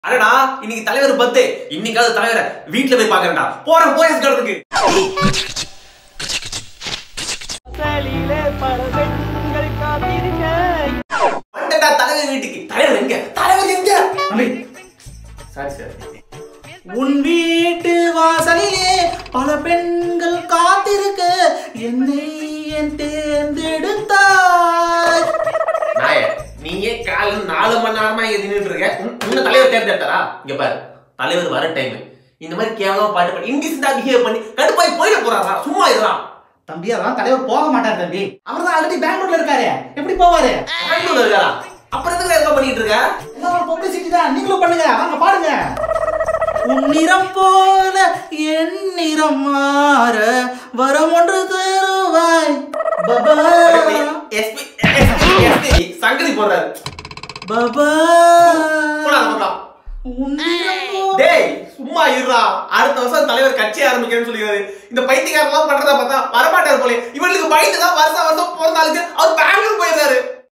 அடடா இன்னைக்கு தலைவர் பத்து இன்னைக்காவது தலைவரை வீட்டுல போய் பாக்குறேன்டா போறேன் போயஸ் கடத்துக்கு வாசலிலே பல பெண்கள் காத்திருக்க வந்துட்டா தலைவர் வீட்டுக்கு தலைவர் எங்க தலைவர் எங்க சாரி சார் உன் வீட்டு வாசலிலே பல பெண்கள் காத்திருக்க என்னை என் தேர்ந்தெடுத்தாய் நாய நீங்க காலைல நாலு மணி நேரமா இங்க நின்னுட்டு இருக்க உன்- உன்னை தலைவர் தேர்ந்தெடுத்தாரா இங்க பாரு தலைவர் வர டைம் இந்த மாதிரி கேவலமா பாட்டு பண்ணி இங்கிலீஷ் தான் பிஹேவ் பண்ணி கடுப்பாய் போயிட போறாரா சும்மா இருடா தம்பி அதான் தலைவர் போக மாட்டார் தம்பி அவர் தான் ஆல்ரெடி பெங்களூர்ல இருக்காரு எப்படி போவாரு பெங்களூர் இருக்காரா அப்புறம் எதுக்கு என்ன பண்ணிட்டு இருக்க எல்லாம் பப்ளிசிட்டி தான் நீங்களும் பண்ணுங்க வாங்க பாடுங்க உன் நிறம் போல என் நிறம் மாற வரம் ஒன்று தருவாய் பபா SP, SP, சங்கதி போடுறாரு பபா போடா, போடா. உன் நிறம் போல டேய் சும்மா இருடா அடுத்த வருஷம் தலைவர் கட்சி ஆரம்பிக்கிறேன்னு சொல்லிடுறாரு இந்த பைத்தியக்காரலாம் பண்றதா பார்த்தா வரமாட்டார் போல இவனுக்கு பயந்து தான் வருஷம் வருஷம் பிறந்தாளுக்கு அவர் பெங்களூர் போயிடுறாரு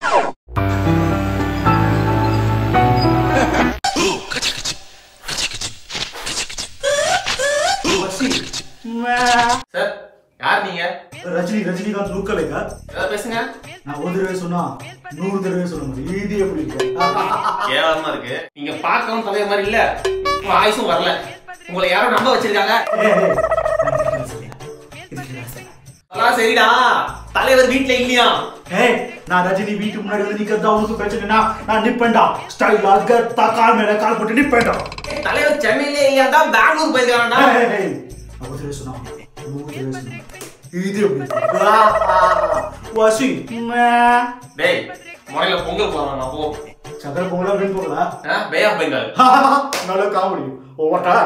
சார் யார் நீங்க ரஜினி ரஜினிகாந்த் லுக் அலைக்கா ஏதாவது பேசுங்க நான் ஒரு தடவை சொன்னா நூறு தடவை சொல்ல முடியும் இது எப்படி இருக்கு கேவலமா இருக்கு நீங்க பார்க்கவும் தலைவர் மாதிரி இல்ல உங்க ஆயுசும் வரல உங்களை யாரோ நம்ப வச்சிருக்காங்க ஏய், ஏய், நான் இதுக்கு சொல்றேன். இதுக்கு நான் சொல்றேன். அதெல்லாம் சரிடா தலைவர் வீட்ல இல்லையா ஏய் நான் ரஜினி வீட்டு முன்னாடி வந்து நிக்கிறதா உனக்கு பிரச்சனைனா நான் நிப்பேன்டா ஸ்டைல் கத்தா கால் மேல கால் போட்டு நிப்பேன்டா ஏய், தலைவர் சென்னையிலே இல்லையா தான் பெங்களூர் போயிருக்காங்கடா ஏய், ஏய், ஏய். நான் ஒரு தடவை சொன்னா நூறு தடவை சொன்னா இது எப்படி இருக்கு? வாசி டேய் முறையில பொங்கல் போறான் போ சக்கர பொங்கலா வெண் பொங்கலா பே ஆஃப் பெங்கால் நல்ல காமெடி ஓட்டா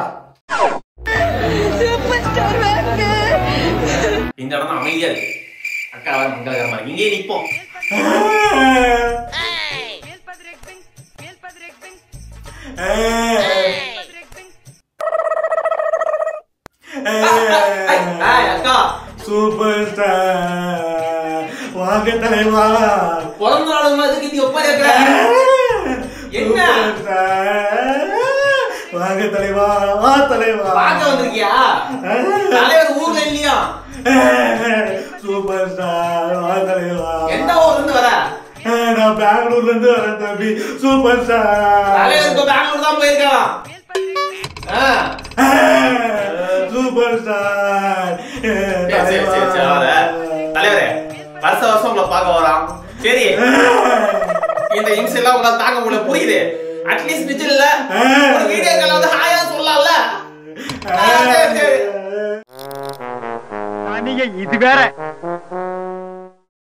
இந்த இடம் தான் அமைதியா இருக்கு அக்கா வர மங்களகரமா இருக்கு இங்கே நிப்போம் ஏய், ஏய், அக்கா சூப்பர் ஸ்டார் வாங்க தலைவா பிறந்த நாள் எதுக்கு நீ ஒப்பா இருக்கிற என்ன? Super star. வாங்க தலைவா வா தலைவா பார்க்க வந்திருக்கியா தலைவர் ஊர்ல இல்லையா சூப்பர் ஸ்டார் வா தலைவா எந்த ஊர்ல இருந்து வர நான் பெங்களூர்ல இருந்து வரேன் தம்பி சூப்பர் ஸ்டார் தலைவர் இப்ப பெங்களூர் தான் போயிருக்கான் ஆ. சூப்பர் ஸ்டார் சரி, சரி, சரி, சரி, வர. தலைவரே வருஷ வருஷம் உங்களை பார்க்க வரான் சரி இந்த இம்ஸ் எல்லாம் உங்களால தாங்க முடியல புரியுது அட்லீஸ்ட் நிச்சயம் இல்ல ஒரு வீடியோ கால் வந்து ஹாயா சொல்லலாம்ல ஆ, சரி, சரி. நீங்க இது வேற